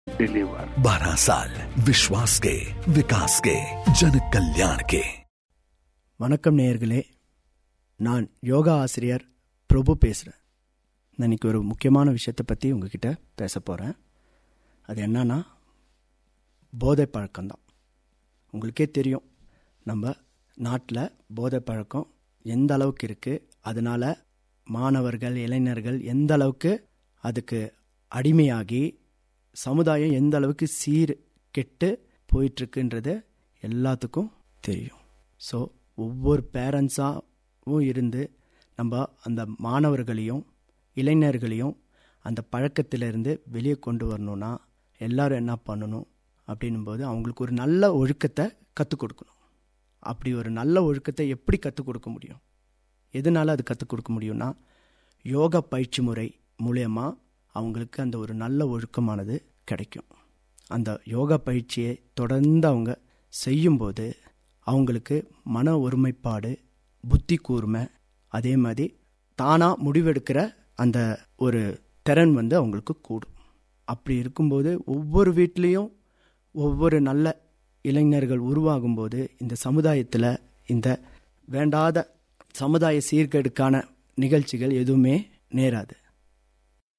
deliver बारह साल विश्वास के विकास के जन कल्याण के வணக்கம் நேயர்களே நான் யோகா ஆசிரியர் பிரபு பேசுகிறேன் நான் இன்னைக்கு ஒரு முக்கியமான விஷயத்தை பற்றி உங்ககிட்ட பேச போகிறேன் அது என்னன்னா போதை பழக்கம்தான் உங்களுக்கே தெரியும் நம்ம நாட்டில் போதை பழக்கம் எந்த அளவுக்கு இருக்குது அதனால் மாணவர்கள் இளைஞர்கள் எந்த அளவுக்கு அதுக்கு அடிமையாகி சமுதாயம் எந்த அளவுக்கு சீர் கெட்டு போயிட்டுருக்குன்றது எல்லாத்துக்கும் தெரியும் ஸோ ஒவ்வொரு பேரண்ட்ஸாகவும் இருந்து நம்ம அந்த மாணவர்களையும் இளைஞர்களையும் அந்த பழக்கத்திலிருந்து வெளியே கொண்டு வரணும்னா எல்லாரும் என்ன பண்ணணும் அப்படின்னும்போது அவங்களுக்கு ஒரு நல்ல ஒழுக்கத்தை கற்றுக் கொடுக்கணும் அப்படி ஒரு நல்ல ஒழுக்கத்தை எப்படி கற்றுக் கொடுக்க முடியும் எதனால் அது கற்றுக் கொடுக்க முடியும்னா யோகா பயிற்சி முறை மூலயமா அவங்களுக்கு அந்த ஒரு நல்ல ஒழுக்கமானது கிடைக்கும் அந்த யோகா பயிற்சியை தொடர்ந்து அவங்க செய்யும்போது அவங்களுக்கு மன ஒருமைப்பாடு புத்தி கூர்மை அதே மாதிரி தானாக முடிவெடுக்கிற அந்த ஒரு திறன் வந்து அவங்களுக்கு கூடும் அப்படி இருக்கும்போது ஒவ்வொரு வீட்லேயும் ஒவ்வொரு நல்ல இளைஞர்கள் உருவாகும்போது இந்த சமுதாயத்தில் இந்த வேண்டாத சமுதாய சீர்கேடுக்கான நிகழ்ச்சிகள் எதுவுமே நேராது